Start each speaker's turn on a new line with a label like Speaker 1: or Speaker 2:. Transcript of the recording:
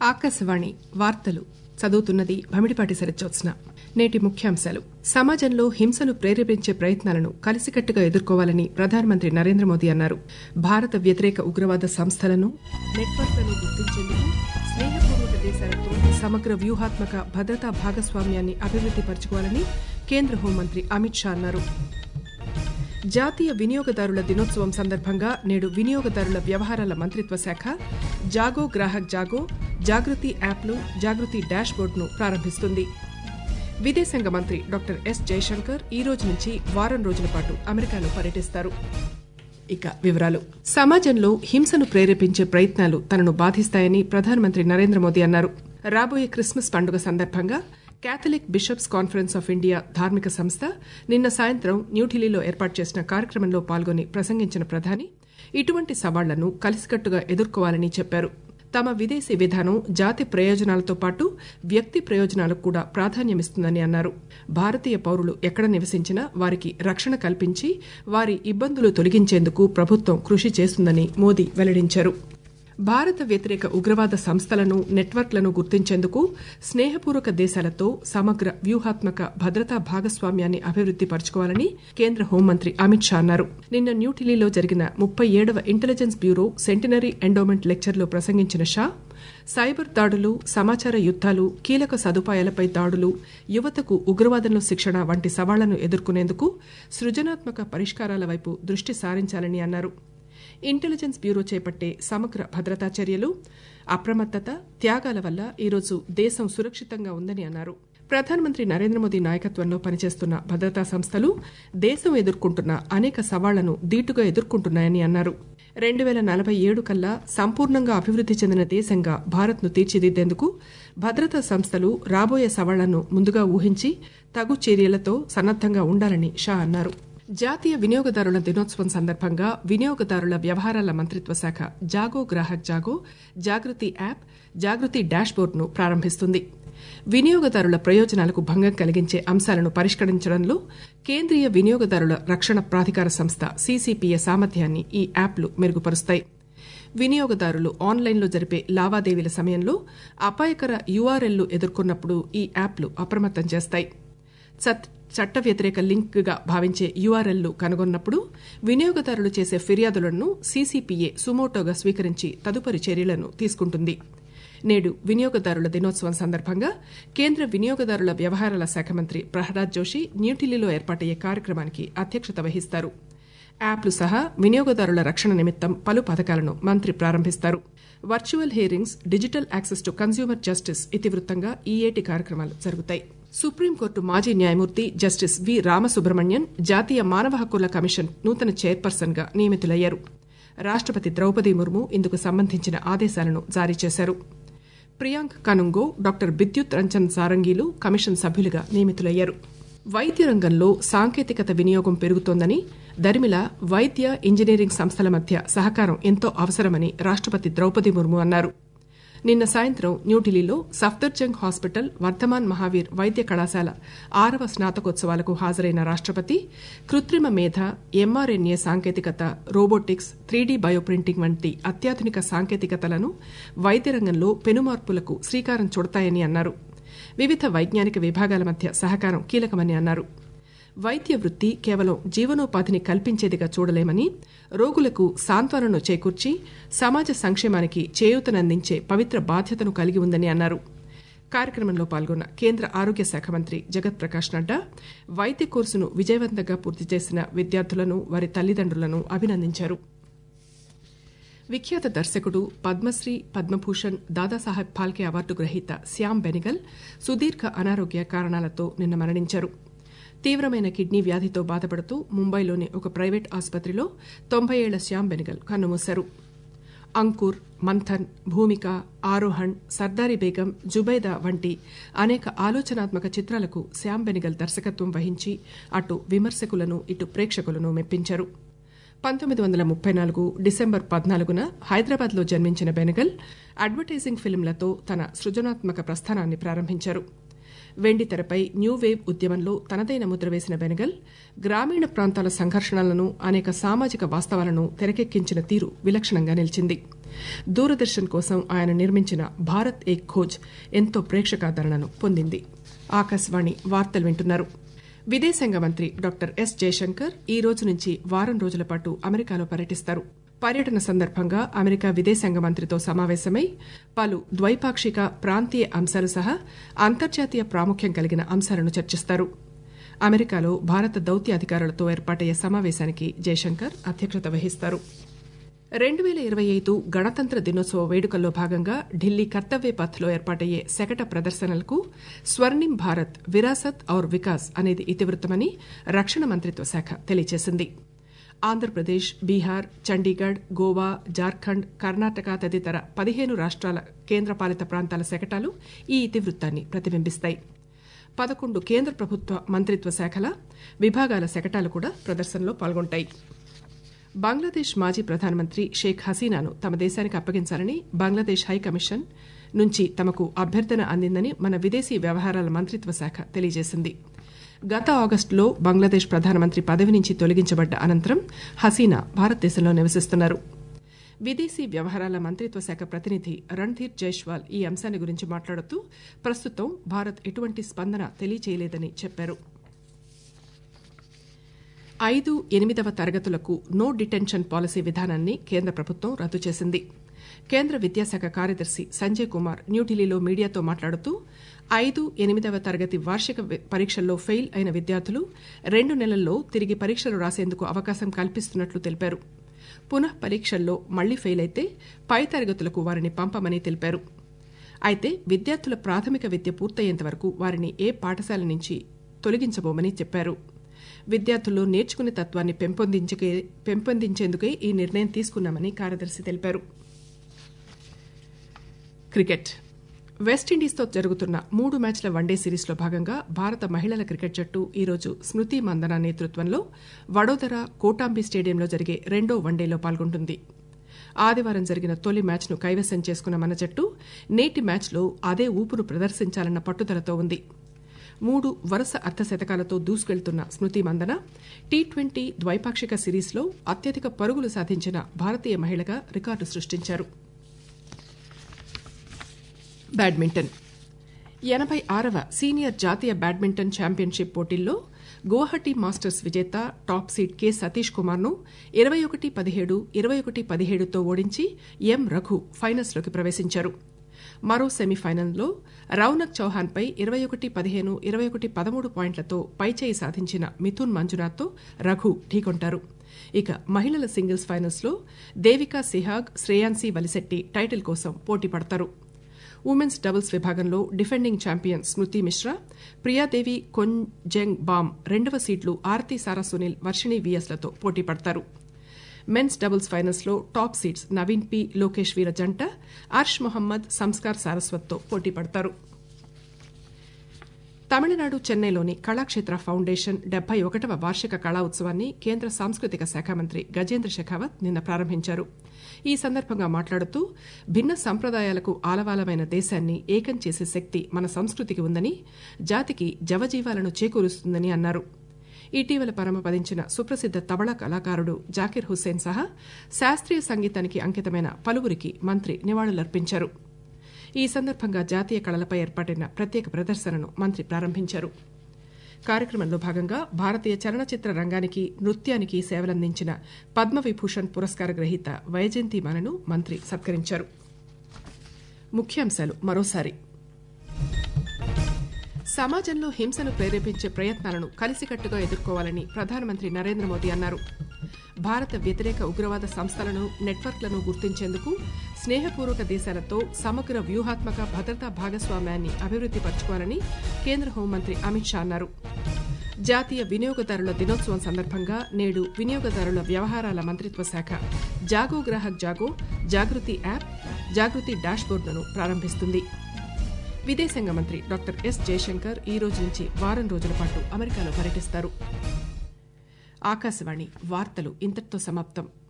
Speaker 1: ఆకాశవాణి వార్తలు చదువుతున్నది భమిడిపాటి సరిజ్యోత్స్న నేటి ముఖ్యాంశాలు సమాజంలో హింసను ప్రేరేపించే ప్రయత్నాలను కలిసికట్టుగా ఎదుర్కోవాలని ప్రధానమంత్రి నరేంద్ర మోదీ అన్నారు భారత వ్యతిరేక ఉగ్రవాద సంస్థలను నెట్వర్క్లను గుర్తించేందుకు స్నేహపూర్వక దేశాలతో సమగ్ర వ్యూహాత్మక భద్రతా భాగస్వామ్యాన్ని అభివృద్ది పరచుకోవాలని కేంద్ర హోంమంత్రి అమిత్ షా అన్నారు జాతీయ వినియోగదారుల దినోత్సవం సందర్భంగా నేడు వినియోగదారుల వ్యవహారాల మంత్రిత్వ శాఖ జాగో గ్రాహక్ జాగో జాగృతి యాప్లు జాగృతి డాష్ బోర్డును ప్రారంభిస్తుంది విదేశాంగ మంత్రి డాక్టర్ ఎస్ జయశంకర్ ఈ రోజు నుంచి వారం రోజుల పాటు అమెరికాలో పర్యటిస్తారు ఇక వివరాలు సమాజంలో హింసను ప్రేరేపించే ప్రయత్నాలు తనను బాధిస్తాయని ప్రధానమంత్రి నరేంద్ర మోదీ అన్నారు రాబోయే క్రిస్మస్ పండుగ సందర్భంగా Catholic Bishops Conference of India ధార్మిక సంస్థ నిన్న సాయంత్రం న్యూఢిల్లీలో ఏర్పాటు చేసిన కార్యక్రమంలో పాల్గొని ప్రసంగించిన ప్రధాని ఇటువంటి సవాళ్లను కలిసికట్టుగా ఎదుర్కోవాలని చెప్పారు తమ విదేశీ విధానం జాతి ప్రయోజనాలతో పాటు వ్యక్తి ప్రయోజనాలకు కూడా ప్రాధాన్యమిస్తుందని అన్నారు భారతీయ పౌరులు ఎక్కడ నివసించినా వారికి రక్షణ కల్పించి వారి ఇబ్బందులు తొలగించేందుకు ప్రభుత్వం కృషి చేస్తుందని మోదీ వెల్లడించారు భారత వ్యతిరేక ఉగ్రవాద సంస్థలను నెట్వర్క్లను గుర్తించేందుకు స్నేహపూర్వక దేశాలతో సమగ్ర వ్యూహాత్మక భద్రతా భాగస్వామ్యాన్ని అభివృద్ది పరచుకోవాలని కేంద్ర హోంమంత్రి అమిత్ షా అన్నారు నిన్న న్యూఢిల్లీలో జరిగిన ముప్పై ఏడవ ఇంటెలిజెన్స్ బ్యూరో సెంటినరీ ఎండోమెంట్ లెక్చర్లో ప్రసంగించిన షా సైబర్ దాడులు సమాచార యుద్దాలు కీలక సదుపాయాలపై దాడులు యువతకు ఉగ్రవాదంలో శిక్షణ వంటి సవాళ్లను ఎదుర్కొనేందుకు సృజనాత్మక పరిష్కారాల వైపు దృష్టి సారించాలని అన్నారు ఇంటెలిజెన్స్ బ్యూరో చేపట్టే సమగ్ర భద్రతా చర్యలు అప్రమత్తత త్యాగాల వల్ల ఈరోజు దేశం సురక్షితంగా ఉందని అన్నారు ప్రధానమంత్రి నరేంద్ర మోదీ నాయకత్వంలో పనిచేస్తున్న భద్రతా సంస్థలు దేశం ఎదుర్కొంటున్న అనేక సవాళ్లను దీటుగా ఎదుర్కొంటున్నాయని అన్నారు రెండు వేల నలభై ఏడు కల్లా సంపూర్ణంగా అభివృద్ది చెందిన దేశంగా భారత్ను తీర్చిదిద్దేందుకు భద్రతా సంస్థలు రాబోయే సవాళ్లను ముందుగా ఊహించి తగు చర్యలతో సన్నద్దంగా ఉండాలని షా అన్నారు జాతీయ వినియోగదారుల దినోత్సవం సందర్భంగా వినియోగదారుల వ్యవహారాల మంత్రిత్వ శాఖ జాగో గ్రాహక్ జాగో జాగృతి యాప్ జాగృతి డాష్ బోర్డును ప్రారంభిస్తుంది వినియోగదారుల ప్రయోజనాలకు భంగం కలిగించే అంశాలను పరిష్కరించడంలో కేంద్రీయ వినియోగదారుల రక్షణ ప్రాధికార సంస్థ సీసీపీఏ సామర్థ్యాన్ని ఈ యాప్లు మెరుగుపరుస్తాయి వినియోగదారులు ఆన్లైన్లో జరిపే లావాదేవీల సమయంలో అపాయకర యూఆర్ఎల్లు ఎదుర్కొన్నప్పుడు ఈ యాప్లు అప్రమత్తం చేస్తాయి చట్ట వ్యతిరేక లింక్ గా భావించే యూఆర్ఎల్లు కనుగొన్నప్పుడు వినియోగదారులు చేసే ఫిర్యాదులను సీసీపీఏ సుమోటోగా స్వీకరించి తదుపరి చర్యలను తీసుకుంటుంది నేడు వినియోగదారుల దినోత్సవం సందర్భంగా కేంద్ర వినియోగదారుల వ్యవహారాల శాఖ మంత్రి ప్రహ్లాద్ జోషి న్యూఢిల్లీలో ఏర్పాటయ్యే కార్యక్రమానికి అధ్యక్షత వహిస్తారు యాప్లు సహా వినియోగదారుల రక్షణ నిమిత్తం పలు పథకాలను మంత్రి ప్రారంభిస్తారు virtual hearings digital access to consumer justice ఇతివృత్తంగా ఈ ఏటి కార్యక్రమాలు జరుగుతాయి సుప్రీంకోర్టు మాజీ న్యాయమూర్తి జస్టిస్ వి రామసుబ్రహ్మణ్యన్ జాతీయ మానవ హక్కుల కమిషన్ నూతన చైర్పర్సన్ గా నియమితులయ్యారు రాష్టపతి ద్రౌపది ముర్ము ఇందుకు సంబంధించిన ఆదేశాలను జారీ చేశారు ప్రియాంక్ కనుంగో డాక్టర్ బిద్యుత్ రంజన్ సారంగీలు కమిషన్ సభ్యులుగా నియమితులయ్యారు వైద్య రంగంలో సాంకేతికత వినియోగం పెరుగుతోందని దరిమిల వైద్య ఇంజనీరింగ్ సంస్థల మధ్య సహకారం ఎంతో అవసరమని రాష్టపతి ద్రౌపది ముర్ము అన్నారు నిన్న సాయంత్రం న్యూఢిల్లీలో సఫ్దర్జంగ్ హాస్పిటల్ వర్ధమాన్ మహావీర్ వైద్య కళాశాల ఆరవ స్నాతకోత్సవాలకు హాజరైన రాష్టపతి కృత్రిమ మేధ ఎంఆర్ఎన్ఏ సాంకేతికత రోబోటిక్స్ త్రీడీ బయోప్రింటింగ్ వంటి అత్యాధునిక సాంకేతికతలను వైద్య రంగంలో పెనుమార్పులకు శ్రీకారం చుడతాయని అన్నారు వివిధ వైజ్ఞానిక విభాగాల మధ్య సహకారం కీలకమని అన్నారు వైద్య వృత్తి కేవలం జీవనోపాధిని కల్పించేదిగా చూడలేమని రోగులకు సాంత్వనను చేకూర్చి సమాజ సంక్షేమానికి చేయూతనందించే పవిత్ర బాధ్యతను కలిగి ఉందని అన్నారు కార్యక్రమంలో పాల్గొన్న కేంద్ర ఆరోగ్య శాఖ మంత్రి జగత్ ప్రకాష్ నడ్డా వైద్య కోర్సును విజయవంతంగా పూర్తి చేసిన విద్యార్థులను వారి తల్లిదండ్రులను అభినందించారు విఖ్యాత దర్శకుడు పద్మశ్రీ పద్మభూషణ్ దాదాసాహెబ్ ఫాల్కే అవార్డు గ్రహీత శ్యామ్ బెనిగల్ సుదీర్ఘ అనారోగ్య కారణాలతో నిన్న మరణించారు తీవ్రమైన కిడ్నీ వ్యాధితో బాధపడుతూ ముంబైలోని ఒక ప్రైవేట్ ఆసుపత్రిలో తొంభై ఏళ్ల శ్యామ్ బెనిగల్ కన్నుమూశారు అంకుర్ మంథన్ భూమిక ఆరోహణ్ సర్దారి బేగం జుబైదా వంటి అనేక ఆలోచనాత్మక చిత్రాలకు శ్యామ్ బెనిగల్ దర్శకత్వం వహించి అటు విమర్శకులను ఇటు ప్రేక్షకులను మెప్పించారు పంతొమ్మిది వందల ముప్పై నాలుగు డిసెంబర్ పద్నాలుగున హైదరాబాద్లో జన్మించిన బెనగల్ అడ్వర్టైజింగ్ ఫిల్మ్లతో తన సృజనాత్మక ప్రస్థానాన్ని ప్రారంభించారు వెండి తెరపై న్యూ వేవ్ ఉద్యమంలో తనదైన ముద్ర వేసిన బెనగల్ గ్రామీణ ప్రాంతాల సంఘర్షణలను అనేక సామాజిక వాస్తవాలను తెరకెక్కించిన తీరు విలక్షణంగా నిలిచింది దూరదర్శన్ కోసం ఆయన నిర్మించిన భారత్ ఏక్ ఖోజ్ ఎంతో ప్రేక్షకాదరణను పొందింది ఆకాశవాణి వార్తలు వింటున్నారు విదేశాంగ మంత్రి డాక్టర్ ఎస్ జయశంకర్ ఈ రోజు నుంచి వారం రోజుల పాటు అమెరికాలో పర్యటిస్తారు పర్యటన సందర్భంగా అమెరికా విదేశాంగ మంత్రితో సమావేశమై పలు ద్వైపాక్షిక ప్రాంతీయ అంశాలు సహా అంతర్జాతీయ ప్రాముఖ్యం కలిగిన అంశాలను చర్చిస్తారు అమెరికాలో భారత దౌత్యాధికారులతో ఏర్పాటయ్యే సమావేశానికి జయశంకర్ అధ్యక్షత వహిస్తారు రెండు వేల ఇరవై ఐదు గణతంత్ర దినోత్సవ వేడుకల్లో భాగంగా ఢిల్లీ కర్తవ్య పథ్లో ఏర్పాటయ్యే శకట ప్రదర్శనలకు స్వర్ణిం భారత్ విరాసత్ ఔర్ వికాస్ అనేది ఇతివృత్తమని రక్షణ మంత్రిత్వ శాఖ తెలియజేసింది ఆంధ్రప్రదేశ్ బీహార్ చండీగఢ్ గోవా జార్ఖండ్ కర్ణాటక తదితర పదిహేను రాష్ట్రాల కేంద్రపాలిత ప్రాంతాల శకటాలు ఈ ఇతివృత్తాన్ని ప్రతిబింబిస్తాయి పదకొండు కేంద్ర ప్రభుత్వ మంత్రిత్వ శాఖల విభాగాల శకటాలు కూడా ప్రదర్శనలో పాల్గొంటాయి బంగ్లాదేశ్ మాజీ ప్రధానమంత్రి షేక్ హసీనాను తమ దేశానికి అప్పగించాలని బంగ్లాదేశ్ హైకమిషన్ నుంచి తమకు అభ్యర్థన అందిందని మన విదేశీ వ్యవహారాల మంత్రిత్వ శాఖ తెలియజేసింది గత ఆగస్టులో బంగ్లాదేశ్ ప్రధానమంత్రి పదవి నుంచి తొలగించబడ్డ అనంతరం హసీనా భారతదేశంలో నివసిస్తున్నారు విదేశీ వ్యవహారాల మంత్రిత్వ శాఖ ప్రతినిధి రణ్ధీర్ జైష్వాల్ ఈ అంశాన్ని గురించి మాట్లాడుతూ ప్రస్తుతం భారత్ ఎటువంటి స్పందన తెలియచేయలేదని చెప్పారు ఐదు ఎనిమిదవ తరగతులకు నో డిటెన్షన్ పాలసీ విధానాన్ని కేంద్ర ప్రభుత్వం రద్దు చేసింది కేంద్ర విద్యాశాఖ కార్యదర్శి సంజయ్ కుమార్ న్యూఢిల్లీలో మీడియాతో మాట్లాడుతూ ఐదు ఎనిమిదవ తరగతి వార్షిక పరీక్షల్లో ఫెయిల్ అయిన విద్యార్థులు రెండు నెలల్లో తిరిగి పరీక్షలు రాసేందుకు అవకాశం కల్పిస్తున్నట్లు తెలిపారు పునః పరీక్షల్లో మళ్లీ ఫెయిల్ అయితే పై తరగతులకు వారిని పంపమని తెలిపారు అయితే విద్యార్థుల ప్రాథమిక విద్య పూర్తయ్యేంత వరకు వారిని ఏ పాఠశాల నుంచి తొలగించబోమని చెప్పారు విద్యార్థుల్లో నేర్చుకునే తత్వాన్ని పెంపొందించేందుకే ఈ నిర్ణయం తీసుకున్నామని కార్యదర్శి తెలిపారు క్రికెట్ వెస్టిండీస్తో జరుగుతున్న మూడు మ్యాచ్ల వన్డే సిరీస్లో భాగంగా భారత మహిళల క్రికెట్ జట్టు ఈరోజు స్మృతి మందన నేతృత్వంలో వడోదర కోటాంబి స్టేడియంలో జరిగే రెండో వన్డేలో పాల్గొంటుంది ఆదివారం జరిగిన తొలి మ్యాచ్ను కైవసం చేసుకున్న మన జట్టు నేటి మ్యాచ్లో అదే ఊపును ప్రదర్శించాలన్న పట్టుదలతో ఉంది మూడు వరుస అర్ధశతకాలతో దూసుకెళ్తున్న స్మృతి మందన టీ ట్వంటీ ద్వైపాక్షిక సిరీస్లో అత్యధిక పరుగులు సాధించిన భారతీయ మహిళగా రికార్డు సృష్టించారు బ్యాడ్మింటన్ ఎనభై ఆరవ సీనియర్ జాతీయ బ్యాడ్మింటన్ ఛాంపియన్షిప్ పోటీల్లో గువాహటి మాస్టర్స్ విజేత టాప్ సీడ్ కె సతీష్ కుమార్ను ఇరవై ఒకటి పదిహేడు ఇరవై ఒకటి పదిహేడుతో ఓడించి ఎం రఘు ఫైనల్స్లోకి ప్రవేశించారు మరో సెమీఫైనల్లో రౌనక్ చౌహాన్పై ఇరవై ఒకటి పదిహేను ఇరవై ఒకటి పదమూడు పాయింట్లతో పైచేయి సాధించిన మిథున్ మంజునాథ్తో రఘు ఢీకొంటారు ఇక మహిళల సింగిల్స్ ఫైనల్స్లో దేవికా సిహాగ్ శ్రేయాన్సీ వలిశెట్టి టైటిల్ కోసం పోటీ పడతారు ఉమెన్స్ డబుల్స్ విభాగంలో defending champion Smriti Mishra Priyadevi Konjengbam రెండవ సీట్లు ఆరతి సారా సునీల్ వర్షిణి విఎస్లతో పోటీ పడతారు మెన్స్ డబుల్స్ ఫైనల్స్ లో top seeds Naveen P Lokesh Veera జంట అర్ష్ మొహమ్మద్ సంస్కార్ సారస్వత్తో పోటీ పడతారు తమిళనాడు చెన్నైలోని కళాక్షేత్ర ఫౌండేషన్ డెబ్బై ఒకటవ వార్షిక కళా ఉత్సవాన్ని కేంద్ర సాంస్కృతిక శాఖ మంత్రి గజేంద్ర షెకావత్ నిన్న ప్రారంభించారు ఈ సందర్భంగా మాట్లాడుతూ భిన్న సంప్రదాయాలకు ఆలవాలమైన దేశాన్ని ఏకం చేసే శక్తి మన సంస్కృతికి ఉందని జాతికి జవజీవాలను చేకూరుస్తుందని అన్నారు ఇటీవల పరమపదించిన సుప్రసిద్ద తబలా కళాకారుడు జాకిర్ హుస్సేన్ సహా శాస్త్రీయ సంగీతానికి అంకితమైన పలువురికి మంత్రి నివాళులర్పించారు ఈ సందర్భంగా జాతీయ కళలపై ఏర్పాటైన ప్రత్యేక ప్రదర్శనను మంత్రి ప్రారంభించారు కార్యక్రమంలో భాగంగా భారతీయ చలనచిత్ర రంగానికి నృత్యానికి సేవలందించిన పద్మవిభూషణ్ పురస్కార గ్రహీత వైజయంతి మనను మంత్రి సత్కరించారు ముఖ్యాంశాలు మరోసారి సమాజంలో హింసను ప్రేరేపించే ప్రయత్నాలను కలిసికట్టుగా ఎదుర్కోవాలని ప్రధానమంత్రి నరేంద్ర మోదీ అన్నారు భారత వ్యతిరేక ఉగ్రవాద సంస్థలను నెట్వర్క్లను గుర్తించేందుకు స్నేహపూర్వక దేశాలతో సమగ్ర వ్యూహాత్మక భద్రతా భాగస్వామ్యాన్ని అభివృద్ది పరచుకోవాలని కేంద్ర హోంమంత్రి అమిత్ షా అన్నారు జాతీయ వినియోగదారుల దినోత్సవం సందర్భంగా నేడు వినియోగదారుల వ్యవహారాల మంత్రిత్వ శాఖ జాగో గ్రాహక్ జాగో జాగృతి యాప్ జాగృతి డాష్బోర్డును ప్రారంభిస్తుంది విదేశాంగ మంత్రి డాక్టర్ ఎస్ జయశంకర్ ఈ రోజు నుంచి వారం రోజుల పాటు అమెరికాలో పర్యటిస్తారు ఆకాశవాణి వార్తలు ఇంతటితో సమాప్తం